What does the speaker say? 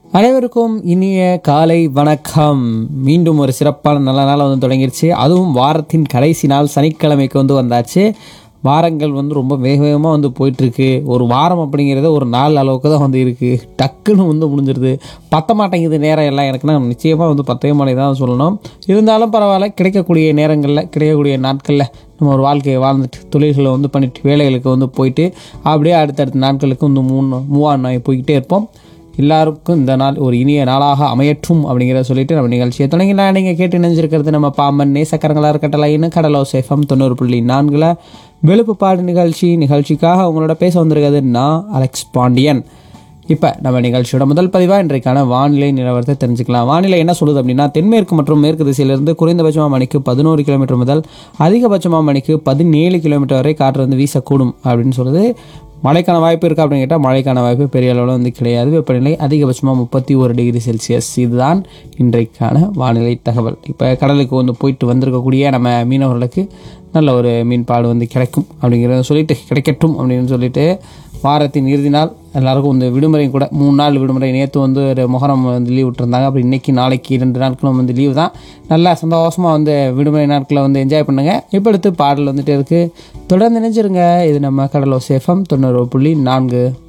அனைவருக்கும் இனிய காலை வணக்கம் மீண்டும் ஒரு சிறப்பான நல்ல நாள் வந்து தொடங்கிருச்சு அதுவும் வாரத்தின் கடைசி நாள் சனிக்கிழமைக்கு வந்து வந்தாச்சு வாரங்கள் வந்து ரொம்ப வேக வேகமாக வந்து போயிட்டுருக்கு ஒரு வாரம் அப்படிங்கிறது ஒரு நாள் அளவுக்கு தான் வந்து இருக்குது டக்குன்னு வந்து முடிஞ்சிருது பத்த மாட்டேங்குது நேரம் எல்லாம் எனக்குன்னா நிச்சயமாக வந்து பத்தவே மாட்டே தான் சொல்லணும் இருந்தாலும் பரவாயில்ல கிடைக்கக்கூடிய நேரங்களில் கிடைக்கக்கூடிய நாட்களில் நம்ம ஒரு வாழ்க்கையை வாழ்ந்துட்டு தொழில்களை வந்து பண்ணிட்டு வேலைகளுக்கு வந்து போயிட்டு அப்படியே அடுத்தடுத்த நாட்களுக்கு வந்து மூணு மூவாண்ணாய் போய்கிட்டே இருப்போம் எல்லாருக்கும் இந்த நாள் ஒரு இனிய நாளாக அமையற்றும் அப்படிங்கிறத சொல்லிட்டு நம்ம நிகழ்ச்சியை தொடங்கினா நீங்கள் கேட்டு நினைஞ்சிருக்கிறது நம்ம பாம்பன் நேசக்கரங்களாக இருக்கட்டலைன்னு கடலோ சேஃபம் தொண்ணூறு புள்ளி நான்கில் வெளுப்புப்பாடு நிகழ்ச்சி நிகழ்ச்சிக்காக அவங்களோட பேச வந்திருக்கிறது நான் அலெக்ஸ் பாண்டியன் இப்போ நம்ம நிகழ்ச்சியோட முதல் பதிவாக இன்றைக்கான வானிலை நிலவரத்தை தெரிஞ்சுக்கலாம் வானிலை என்ன சொல்லுது அப்படின்னா தென்மேற்கு மற்றும் மேற்கு திசையிலிருந்து குறைந்தபட்சமாக மணிக்கு பதினோரு கிலோமீட்டர் முதல் அதிகபட்சமாக மணிக்கு பதினேழு கிலோமீட்டர் வரை காற்று வந்து வீசக்கூடும் அப்படின்னு சொல்லுது மழைக்கான வாய்ப்பு இருக்கா அப்படின்னு கேட்டால் மழைக்கான வாய்ப்பு பெரிய அளவில் வந்து கிடையாது வெப்பநிலை அதிகபட்சமாக முப்பத்தி ஒரு டிகிரி செல்சியஸ் இதுதான் இன்றைக்கான வானிலை தகவல் இப்போ கடலுக்கு வந்து போயிட்டு வந்திருக்கக்கூடிய நம்ம மீனவர்களுக்கு நல்ல ஒரு மீன்பாடு வந்து கிடைக்கும் அப்படிங்கிறத சொல்லிட்டு கிடைக்கட்டும் அப்படின்னு சொல்லிட்டு வாரத்தின் இறுதி நாள் எல்லாருக்கும் வந்து விடுமுறை கூட மூணு நாள் விடுமுறை நேற்று வந்து ஒரு முகரம் வந்து லீவ் விட்டுருந்தாங்க அப்புறம் இன்னைக்கு நாளைக்கு ரெண்டு நாட்களும் வந்து லீவு தான் நல்லா சந்தோஷமாக வந்து விடுமுறை நாட்களை வந்து என்ஜாய் பண்ணுங்கள் இப்போ அடுத்து பாடல் வந்துட்டு இருக்குது தொடர்ந்து நினைச்சிருங்க இது நம்ம கடலோ சேஃபம் தொண்ணூறு புள்ளி நான்கு